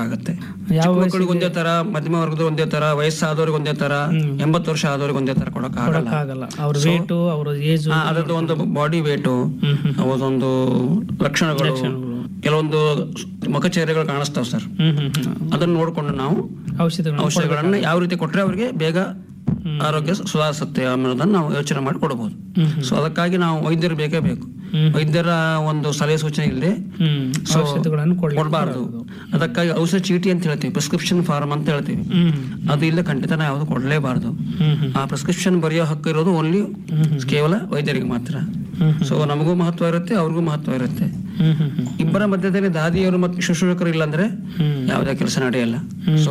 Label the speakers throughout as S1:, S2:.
S1: ಕೊಡಕ್ಕಾಗತ್ತೆ
S2: ಯಾವ
S1: ಚಿಕ್ಕ ಮಕ್ಕಳಿಗೆ ಒಂದೇ ತರ ಮಧ್ಯಮ ವರ್ಗದ ಒಂದೇ ತರ ವಯಸ್ಸಾದವ್ರಿಗೆ ಒಂದೇ ತರ ಎಂಬತ್ತು ವರ್ಷ ಆದವ್ರಿಗೆ ಒಂದೇ ತರ ಕೊಡಕ್ಕಾಗಲ್ಲ
S2: ಆಗಲ್ಲ ಅವ್ರ ವೇಟು ಅವ್ರ ಏಜು
S1: ಆ, ಅದರದ್ದು ಒಂದು ಬಾಡಿ ವೇಟು ಅವದೊಂದು ಲಕ್ಷಣಗಳು ಕೆಲವೊಂದು ಮುಖಚೇರೆಗಳು ಕಾಣಿಸ್ತಾವ್ ಸರ್
S2: ಹ್ಮ್ ಹ್ಮ್ ಹ್ಮ್
S1: ಅದನ್ನ ನೋಡ್ಕೊಂಡು ನಾವು
S2: ಔಷಧಿಗಳು
S1: ಔಷಧಿಗಳನ್ನ ಯಾವ ರೀತಿ ಕೊಟ್ರೆ ಅವರಿಗೆ ಬೇಗ ಆರೋಗ್ಯ ಸುಧಾರಿಸುತ್ತೆ ಅನ್ನೋದನ್ನ ನಾವು ಯೋಚನೆ ಮಾಡಿ ಕೊಡಬಹುದು
S2: ಹ್ಮ್
S1: ಸೊ ಅದಕ್ಕಾಗಿ ನಾವು ವೈದ್ಯರು ಬೇಕೇ ಬೇಕು
S2: ಹ್ಮ್.
S1: ವೈದ್ಯರ ಒಂದು ಸಲಹೆ ಸೂಚನೆ ಇಲ್ಲದೆ
S2: ಹ್ಮ್
S1: ಸೊ
S2: ಔಷಧಿಗಳನ್ನು ಕೊಡ್ಲಿಕ್ಕೆ
S1: ಕೊಡಬಾರ್ದು ಅದಕ್ಕಾಗಿ ಔಷಧ ಚೀಟಿ ಅಂತ ಹೇಳ್ತೀವಿ ಪ್ರಿಸ್ಕ್ರಿಪ್ಷನ್ ಫಾರ್ಮ್ ಅಂತ ಹೇಳ್ತೀವಿ
S2: ಹ್ಮ್
S1: ಅದು ಇಲ್ಲ ಖಂಡಿತ ನಾವು ಯಾವುದು ಕೊಡಲೇಬಾರ್ದು
S2: ಹ್ಮ್ ಹ್ಮ್
S1: ಆ ಪ್ರಿಸ್ಕ್ರಿಪ್ಷನ್ ಬರೆಯೋ ಹಕ್ಕು ಇರೋದು ಓನ್ಲಿ ಕೇವಲ ವೈದ್ಯರಿಗೆ ಮಾತ್ರ
S2: ಹ್ಮ್
S1: ಸೊ ನಮಗೂ ಮಹತ್ವ ಇರುತ್ತೆ ಅವ್ರಿಗೂ ಮಹತ್ವ ಇರುತ್ತೆ
S2: ಹ್ಮ್ ಹ್ಮ್ ಹ್ಮ್
S1: ಇಬ್ಬರ ಮಧ್ಯದಲ್ಲಿ ದಾದಿಯರು ಮತ್ತು ಶುಶ್ರೂಷಕರು ಇಲ್ಲಾಂದ್ರೆ
S2: ಹ್ಮ್
S1: ಯಾವುದೇ ಕೆಲಸ ನಡೆಯಲ್ಲ ಸೊ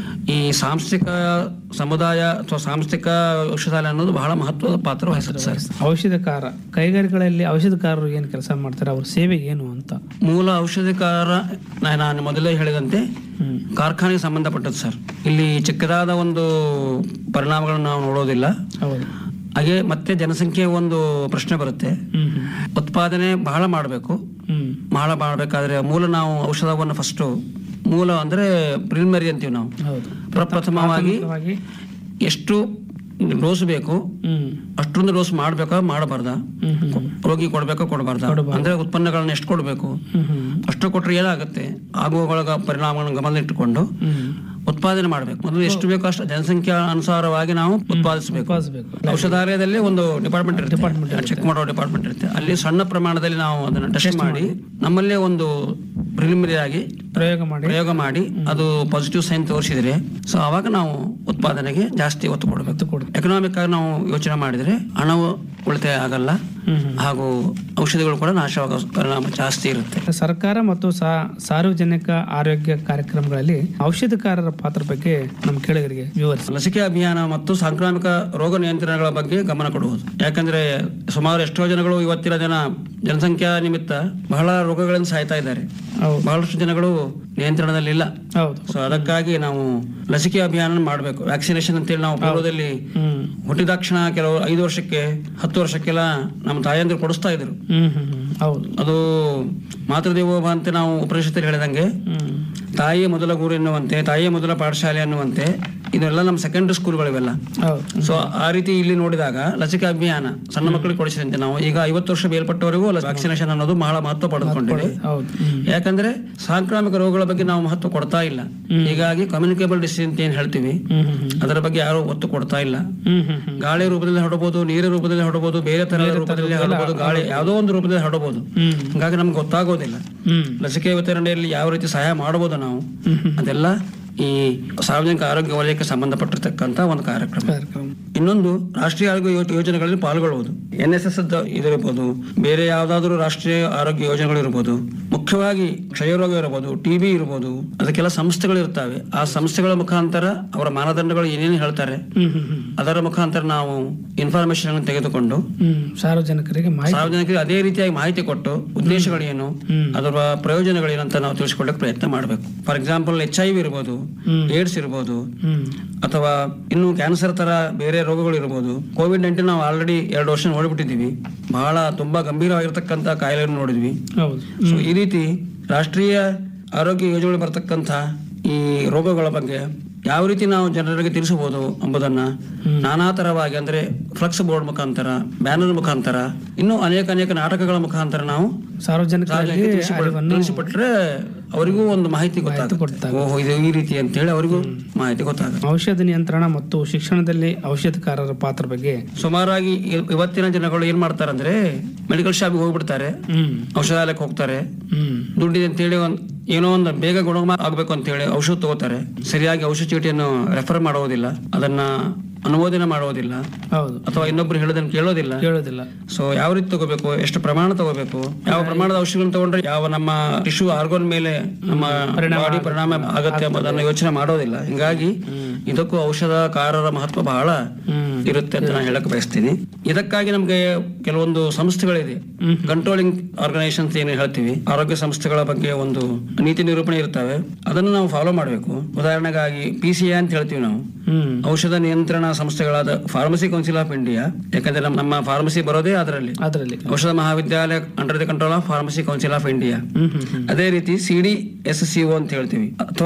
S1: ಈ ಸಾಂಸ್ಥಿಕ ಸಮುದಾಯ ಅಥವಾ ಸಾಂಸ್ಥಿಕ ಔಷಧಾಲಯ ಅನ್ನೋದು ಬಹಳ ಮಹತ್ವದ ಪಾತ್ರ ವಹಿಸುತ್ತೆ ಸರ್
S2: ಔಷಧಕಾರ ಕೈಗಾರಿಕೆಗಳಲ್ಲಿ ಔಷಧಕಾರರು ಏನು ಕೆಲಸ ಮಾಡ್ತಾರೆ ಅವ್ರ ಸೇವೆ ಏನು ಅಂತ
S1: ಮೂಲ ಔಷಧಿಕಾರ ನಾ- ನಾನು ಮೊದಲೇ ಹೇಳಿದಂತೆ
S2: ಹ್ಮ್
S1: ಕಾರ್ಖಾನೆಗೆ ಸಂಬಂಧಪಟ್ಟದ್ದು ಸರ್ ಇಲ್ಲಿ ಚಿಕ್ಕದಾದ ಒಂದು ಪರಿಣಾಮಗಳನ್ನು ನಾವು ನೋಡೋದಿಲ್ಲ
S2: ಹೌದು
S1: ಹಾಗೆ ಮತ್ತೆ ಜನಸಂಖ್ಯೆ ಒಂದು ಪ್ರಶ್ನೆ ಬರುತ್ತೆ
S2: ಹ್ಮ್ ಹ್ಮ್
S1: ಉತ್ಪಾದನೆ ಬಹಳ ಮಾಡಬೇಕು
S2: ಹ್ಮ್
S1: ಬಹಳ ಮಾಡಬೇಕಾದ್ರೆ ಮೂಲ ನಾವು ಔಷಧವನ್ನು ಫಸ್ಟು ಮೂಲ ಅಂದ್ರೆ ಪ್ರಿಲಿಮಿನರಿ ಅಂತೀವಿ ನಾವು
S2: ಹೌದು
S1: ಪ್ರಪ್ರಥಮವಾಗಿ
S2: ಪ್ರಾಥಮಿಕವಾಗಿ
S1: ಎಷ್ಟು ಡೋಸ್ ಬೇಕು
S2: ಹ್ಮ್
S1: ಅಷ್ಟೊಂದು ಡೋಸ್ ಮಾಡ್ಬೇಕಾ ಮಾಡಬಾರ್ದ
S2: ಹ್ಮ್ ಹ್ಮ್
S1: ರೋಗಿ ಕೊಡ್ಬೇಕಾ ಕೊಡಬಾರ್ದ ಅಂದ್ರೆ ಉತ್ಪನ್ನಗಳನ್ನ ಎಷ್ಟು ಕೊಡಬೇಕು
S2: ಹ್ಮ್ ಹ್ಮ್
S1: ಅಷ್ಟು ಕೊಟ್ರೆ ಏನಾಗುತ್ತೆ ಆಗುವಗಳ ಪರಿಣಾಮಗಳನ್ನು ಗಮನದಲ್ಲಿಟ್ಟುಕೊಂಡು
S2: ಹ್ಮ್
S1: ಉತ್ಪಾದನೆ ಮಾಡಬೇಕು ಮೊದಲು ಎಷ್ಟು ಬೇಕೋ ಅಷ್ಟು ಜನಸಂಖ್ಯಾ ಅನುಸಾರವಾಗಿ ನಾವು ಉತ್ಪಾದಿಸಬೇಕು
S2: ಉಪವಾಸಬೇಕು
S1: ಔಷಧಾಲಯದಲ್ಲಿ ಒಂದು ಡಿಪಾರ್ಟ್ಮೆಂಟ್ ಇರುತ್ತೆ ಚೆಕ್ ಮಾಡೋ ಡಿಪಾರ್ಟ್ಮೆಂಟ್ ಇರುತ್ತೆ ಅಲ್ಲಿ ಸಣ್ಣ ಪ್ರಮಾಣದಲ್ಲಿ ನಾವು ಅದನ್ನ ಟೆಸ್ಟ್ ಮಾಡಿ ನಮ್ಮಲ್ಲೇ ಒಂದು ಪ್ರಿಲಿಮಿನರಿ ಆಗಿ
S2: ಪ್ರಯೋಗ ಮಾಡಿ
S1: ಪ್ರಯೋಗ ಮಾಡಿ ಅದು ಪಾಸಿಟಿವ್ ಸೈನ್ ತೋರಿಸಿದ್ರೆ ಸೊ ಅವಾಗ ನಾವು ಉತ್ಪಾದನೆಗೆ ಜಾಸ್ತಿ ಒತ್ತು ಕೊಡಬೇಕು
S2: ಒತ್ತು ಕೊಡ್ತೀವಿ.
S1: ಎಕನಾಮಿಕ್ ಆಗಿ ನಾವು ಯೋಚನೆ ಮಾಡಿದ್ರೆ ಹಣವು ಉಳಿತಾಯ ಆಗಲ್ಲ
S2: ಹ್ಮ್ ಹ್ಮ್
S1: ಹಾಗೂ ಔಷಧಿಗಳು ಕೂಡ ನಾಶವಾಗೋ ಪರಿಣಾಮ ಜಾಸ್ತಿ ಇರುತ್ತೆ
S2: ಸರ್ಕಾರ ಮತ್ತು ಸಾ- ಸಾರ್ವಜನಿಕ ಆರೋಗ್ಯ ಕಾರ್ಯಕ್ರಮಗಳಲ್ಲಿ ಔಷಧಕಾರರ ಪಾತ್ರ ಬಗ್ಗೆ ನಮ್ಮ ಕೇಳಿಗರಿಗೆ ವಿವರಿಸಿ
S1: ಲಸಿಕೆ ಅಭಿಯಾನ ಮತ್ತು ಸಾಂಕ್ರಾಮಿಕ ರೋಗ ನಿಯಂತ್ರಣಗಳ ಬಗ್ಗೆ ಗಮನ ಕೊಡುವುದು ಯಾಕಂದ್ರೆ ಸುಮಾರು ಎಷ್ಟೋ ಜನಗಳು ಇವತ್ತಿನ ಜನ ಜನಸಂಖ್ಯಾ ನಿಮಿತ್ತ ಬಹಳ ರೋಗಗಳಿಂದ ಸಾಯ್ತಾ ಇದ್ದಾರೆ
S2: ಹೌದು
S1: ಬಹಳಷ್ಟು ಜನಗಳು ನಿಯಂತ್ರಣದಲ್ಲಿಲ್ಲ
S2: ಹೌದು
S1: ಸೊ ಅದಕ್ಕಾಗಿ ನಾವು ಲಸಿಕೆ ಅಭಿಯಾನ ಮಾಡಬೇಕು ವ್ಯಾಕ್ಸಿನೇಷನ್ ಅಂತೇಳಿ ನಾವು ಪೂರ್ವದಲ್ಲಿ
S2: ಹ್ಮ್
S1: ಹುಟ್ಟಿದಾಕ್ಷಣ ಕೆಲವು ಐದು ವರ್ಷಕ್ಕೆ ಹತ್ತು ವರ್ಷಕ್ಕೆಲ್ಲ ನಮ್ಮ ತಾಯಂದಿರು ಕೊಡಿಸ್ತಾ ಇದ್ರು
S2: ಹ್ಮ್ ಹ್ಮ್ ಹ್ಮ್ ಹೌದು
S1: ಅದು ಮಾತೃದೇವೋಭ ಅಂತ ನಾವು ಉಪನಿಷತ್ತಲ್ಲಿ ಹೇಳಿದಂಗೆ
S2: ಹ್ಮ್
S1: ತಾಯಿಯೇ ಮೊದಲ ಗುರು ಎನ್ನುವಂತೆ ತಾಯಿಯೇ ಮೊದಲ ಪಾಠಶಾಲೆ ಅನ್ನುವಂತೆ ಇದೆಲ್ಲ ನಮ್ಮ ಸೆಕೆಂಡರಿ ಸ್ಕೂಲ್ಗಳಿವೆಲ್ಲ
S2: ಹೌದು
S1: ಸೊ ಆ ರೀತಿ ಇಲ್ಲಿ ನೋಡಿದಾಗ ಲಸಿಕೆ ಅಭಿಯಾನ ಸಣ್ಣ ಮಕ್ಕಳಿಗೆ ಕೊಡಿಸಿದಂತೆ ನಾವು ಈಗ ಐವತ್ತು ವರ್ಷ ಮೇಲ್ಪಟ್ಟವರೆಗೂ ವ್ಯಾಕ್ಸಿನೇಷನ್ ಅನ್ನೋದು ಬಹಳ ಮಹತ್ವ ಪಡೆದುಕೊಂಡಿದೆ
S2: ಹೌದು ಹ್ಮ್
S1: ಯಾಕಂದ್ರೆ ಸಾಂಕ್ರಾಮಿಕ ರೋಗಗಳ ಬಗ್ಗೆ ನಾವು ಮಹತ್ವ ಕೊಡ್ತಾ ಇಲ್ಲ ಹೀಗಾಗಿ ಕಮ್ಯುನಿಕೇಬಲ್ ಡಿಸೀಸ್ ಅಂತ ಏನ್ ಹೇಳ್ತೀವಿ
S2: ಹ್ಮ್ ಹ್ಮ್ ಹ್ಮ್
S1: ಅದರ ಬಗ್ಗೆ ಯಾರು ಒತ್ತು ಕೊಡ್ತಾ ಇಲ್ಲ
S2: ಹ್ಮ್ ಹ್ಮ್ ಹ್ಮ್
S1: ಗಾಳಿ ರೂಪದಲ್ಲಿ ಹರಡಬಹುದು ನೀರಿನ ರೂಪದಲ್ಲಿ ಹರಡಬಹುದು ಬೇರೆ ತರಹದ ರೂಪದಲ್ಲಿ ಹರಡಬಹುದು ಗಾಳಿ ಯಾವುದೋ ಒಂದು ರೂಪದಲ್ಲಿ ಹರಡಬಹುದು
S2: ಹ್ಮ್
S1: ಹೀಗಾಗಿ ನಮ್ಗೆ ಗೊತ್ತಾಗೋದಿಲ್ಲ
S2: ಹ್ಮ್
S1: ಲಸಿಕೆ ವಿತರಣೆಯಲ್ಲಿ ಯಾವ ರೀತಿ ಸಹಾಯ ಮಾಡಬಹುದು ನಾವು ಅದೆಲ್ಲ ಈ ಸಾರ್ವಜನಿಕ ಆರೋಗ್ಯ ವಲಯಕ್ಕೆ ಸಂಬಂಧಪಟ್ಟಿರ್ತಕ್ಕಂಥ ಒಂದು ಕಾರ್ಯಕ್ರಮ
S2: ಕಾರ್ಯಕ್ರಮ
S1: ಇನ್ನೊಂದು ರಾಷ್ಟ್ರೀಯ ಆರೋಗ್ಯ ಯೋ- ಯೋಜನೆಗಳಲ್ಲಿ ಪಾಲ್ಗೊಳ್ಳುವುದು ಎನ್ ಎಸ್ ಎಸ್ ಇದಿರಬಹುದು ಬೇರೆ ಯಾವ್ದಾದ್ರು ರಾಷ್ಟ್ರೀಯ ಆರೋಗ್ಯ ಯೋಜನೆಗಳು ಇರಬಹುದು ಮುಖ್ಯವಾಗಿ ಕ್ಷಯರೋಗ ಇರಬಹುದು ಟಿಬಿ ಇರಬಹುದು ಅದಕ್ಕೆಲ್ಲ ಸಂಸ್ಥೆಗಳು ಇರ್ತವೆ ಆ ಸಂಸ್ಥೆಗಳ ಮುಖಾಂತರ ಅವರ ಮಾನದಂಡಗಳು ಏನೇನು ಹೇಳ್ತಾರೆ
S2: ಹ್ಮ್ ಹ್ಮ್ ಹ್ಮ್
S1: ಅದರ ಮುಖಾಂತರ ನಾವು ಇನ್ಫಾರ್ಮೇಶನ್ ಅನ್ನು ತೆಗೆದುಕೊಂಡು
S2: ಹ್ಮ್ ಸಾರ್ವಜನಿಕರಿಗೆ ಮಾಹಿತಿ
S1: ಸಾರ್ವಜನಿಕರಿಗೆ ಅದೇ ರೀತಿಯಾಗಿ ಮಾಹಿತಿ ಕೊಟ್ಟು ಉದ್ದೇಶಗಳೇನು
S2: ಹ್ಮ್.
S1: ಅದರ ಪ್ರಯೋಜನಗಳೇನು ಅಂತ ನಾವು ತಿಳಿಸ್ಕೊಳ್ಳಕ್ಕೆ ಪ್ರಯತ್ನ ಮಾಡಬೇಕು for example H I V ಇರ್ಬೋದು
S2: ಹ್ಮ್.
S1: ಏಡ್ಸ್ ಇರ್ಬೋದು
S2: ಹ್ಮ್
S1: ಅಥವಾ ಇನ್ನು ಕ್ಯಾನ್ಸರ್ ತರ ಬೇರೆ ರೋಗಗಳು ಇರ್ಬೋದು ಕೋವಿಡ್ ನೈನ್ಟೀನ್ ನಾವು ಆಲ್ರೆಡಿ ಎರಡು ವರ್ಷ ನೋಡಿಬಿಟ್ಟಿದ್ದೀವಿ ಬಹಳ ತುಂಬಾ ಗಂಭೀರವಾಗಿರ್ತಕ್ಕಂಥ ಕಾಯಿಲೆಯನ್ನು ನೋಡಿದ್ವಿ
S2: ಹೌದು
S1: ಸೊ ಈ ರೀತಿ ರಾಷ್ಟ್ರೀಯ ಆರೋಗ್ಯ ಯೋಜನೆಗಳು ಬರ್ತಕ್ಕಂಥ ಈ ರೋಗಗಳ ಬಗ್ಗೆ ಯಾವ ರೀತಿ ನಾವು ಜನರಿಗೆ ತಿಳಿಸಬಹುದು ಎಂಬುದನ್ನ ನಾನಾ ತರವಾಗಿ ಅಂದ್ರೆ ಫ್ಲಕ್ಸ್ ಬೋರ್ಡ್ ಮುಖಾಂತರ ಬ್ಯಾನರ್ ಮುಖಾಂತರ ಇನ್ನೂ ಅನೇಕ ಅನೇಕ ನಾಟಕಗಳ ಮುಖಾಂತರ ನಾವು
S2: ಸಾರ್ವಜನಿಕರಿಗೆ
S1: ತಿಳಿಸಿಕೊಡ್-
S2: ಅರಿವನ್ನು
S1: ತಿಳಿಸಿಕೊಟ್ರೆ ಅವರಿಗೂ ಒಂದು ಮಾಹಿತಿ ಗೊತ್ತಾಗುತ್ತೆ
S2: ಕೊಡ್ತಾರೆ
S1: ಓಹೋ ಇದು ಈ ರೀತಿ ಅಂತೇಳಿ ಅವರಿಗೂ ಮಾಹಿತಿ ಗೊತ್ತಾಗುತ್ತೆ
S2: ಔಷಧ ನಿಯಂತ್ರಣ ಮತ್ತು ಶಿಕ್ಷಣದಲ್ಲಿ ಔಷಧಕಾರರ ಪಾತ್ರ ಬಗ್ಗೆ
S1: ಸುಮಾರಾಗಿ ಇ- ಇವತ್ತಿನ ಜನಗಳು ಏನ್ ಮಾಡ್ತಾರಂದ್ರೆ ಮೆಡಿಕಲ್ ಶಾಪಿಗೆ ಹೋಗ್ಬಿಡ್ತಾರೆ
S2: ಹ್ಮ್
S1: ಔಷಧಾಲಯಕ್ಕೆ ಹೋಗ್ತಾರೆ
S2: ಹ್ಮ್
S1: ದುಡ್ಡಿದೆ ಅಂತೇಳಿ ಒಂದ್ ಏನೋ ಒಂದು ಬೇಗ ಗುಣ ಆಗ್ಬೇಕು ಅಂತೇಳಿ ಔಷಧ ತಗೋತಾರೆ ಸರಿಯಾಗಿ ಔಷಧ ಚೀಟಿಯನ್ನು ರೆಫರ್ ಮಾಡೋದಿಲ್ಲ ಅದನ್ನ ಅನುಮೋದನೆ ಮಾಡೋದಿಲ್ಲ
S2: ಹೌದು
S1: ಅಥವಾ ಇನ್ನೊಬ್ರು ಹೇಳೋದನ್ನ ಕೇಳೋದಿಲ್ಲ
S2: ಕೇಳೋದಿಲ್ಲ
S1: ಸೊ ಯಾವ ರೀತಿ ತಗೋಬೇಕು ಎಷ್ಟು ಪ್ರಮಾಣ ತಗೋಬೇಕು ಯಾವ ಪ್ರಮಾಣದ ಔಷಧಿಗಳನ್ನು ತಗೊಂಡ್ರೆ ಯಾವ ನಮ್ಮ ಟಿಶ್ಯೂ ಆರ್ಗೋನ್ ಮೇಲೆ ನಮ್ಮ ಬಾಡಿ ಪರಿಣಾಮ ಆಗತ್ತೆ ಎಂಬುದನ್ನು ಯೋಚನೆ ಮಾಡೋದಿಲ್ಲ ಹಿಂಗಾಗಿ ಇದಕ್ಕೂ ಔಷಧಕಾರರ ಮಹತ್ವ ಬಹಳ
S2: ಹ್ಮ್
S1: ಇರುತ್ತೆ ಅಂತ ನಾನು ಹೇಳಕ್ ಬಯಸ್ತೀನಿ ಇದಕ್ಕಾಗಿ ನಮ್ಗೆ ಕೆಲವೊಂದು ಸಂಸ್ಥೆಗಳಿದೆ ಕಂಟ್ರೋಲಿಂಗ್ ಆರ್ಗನೈಸೇಷನ್ಸ್ ಏನು ಹೇಳ್ತೀವಿ ಆರೋಗ್ಯ ಸಂಸ್ಥೆಗಳ ಬಗ್ಗೆ ಒಂದು ನೀತಿ ನಿರೂಪಣೆ ಇರ್ತವೆ ಅದನ್ನು ನಾವು ಫಾಲೋ ಮಾಡಬೇಕು ಉದಾಹರಣೆಗಾಗಿ ಪಿ ಸಿ ಅಂತ ಹೇಳ್ತೀವಿ ನಾವು
S2: ಹ್ಮ್
S1: ಔಷಧ ನಿಯಂತ್ರಣ ಸಂಸ್ಥೆಗಳಾದ ಫಾರ್ಮಸಿ ಕೌನ್ಸಿಲ್ ಆಫ್ ಇಂಡಿಯಾ ಯಾಕಂದ್ರೆ ನಮ್ಮ ನಮ್ಮ ಫಾರ್ಮಸಿ ಬರೋದೇ ಅದರಲ್ಲಿ
S2: ಅದರಲ್ಲಿ
S1: ಔಷಧ ಮಹಾವಿದ್ಯಾಲಯ under the control of pharmacy council of India
S2: hmm hmm hmm
S1: ಅದೇ ರೀತಿ C D S C O ಅಂತ ಹೇಳ್ತೀವಿ ಅಥವಾ